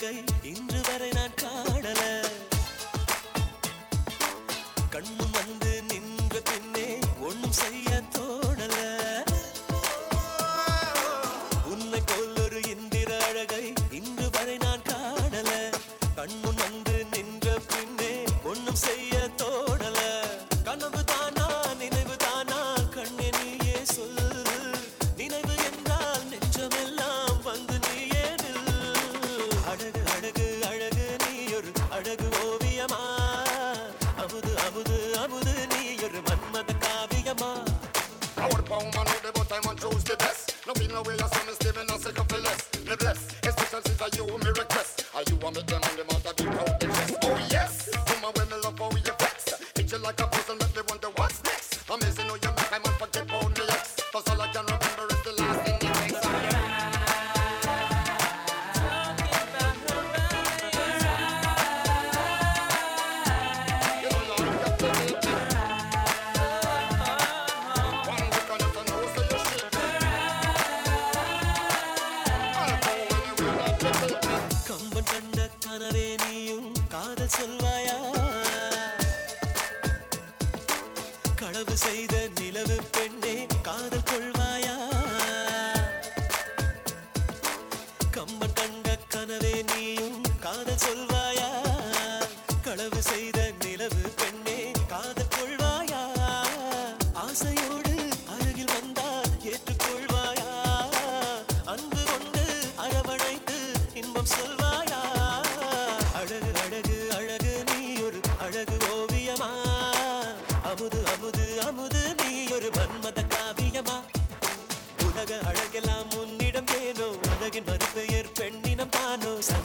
அழகை இன்று வரை நான் காணல கண்முன் வந்து நின்ற பின்னே ஒண்ணும் செய்ய தோணல உன்னை போலொரு இந்திர அழகை இன்று வரை நான் காணல கண்முன் வந்து நின்ற பின்னே ஒண்ணும் செய்ய தோணல கனவு தானா நினைவு தானா கண்ணே நீயே சொல் நினைவு என்றால் நெஞ்சமெல்லாம் வந்து நீயே நில் அழகு அழகு அழகு நீ ஒரு அழகு ஓவியமா அமுது அமுது அமுது நீ ஒரு மன்மத காவியமா I would pound man know the but I'm on choose the best. No be no way you see me Steven no sick of the less. Me bless, especially since I you me request. Are you want me them on the matter be proud the chest? Oh yes, come on when me love how you flex. Picture like a puzzle make me wonder what's next. Amazing how you make I man forget about the ex. Cause all I can remember is the last thing you text. You know now you got to be One look on it and know so you shit. I'll go when you will not be built. Kamban கண்ட கனவே நீயும் காதல் சொல்வாயா களவு செய்த நிலவு பெண்ணே காதல் கொள்வாயா கம்பன் கண்ட கனவே நீயும் காதல் சொல்வாயா களவு செய்த நிலவு பெண்ணே காதல் கொள்வாயா ஆசையோடு அருகில் வந்தால் ஏற்றுக்கொள்வாயா அன்பு கொண்டு அரவணைத்து இன்பம் சொல்வாயா அழகு அழகு அழகு நீ ஒரு அழகு ஓவியமா அமுது அமுது அமுது நீ ஒரு மன்மத காவியமா உலக அழகெல்லாம் உன்னிடம் ஏனோ அழகின் மறுபெயர் பெண்ணினம் தானோ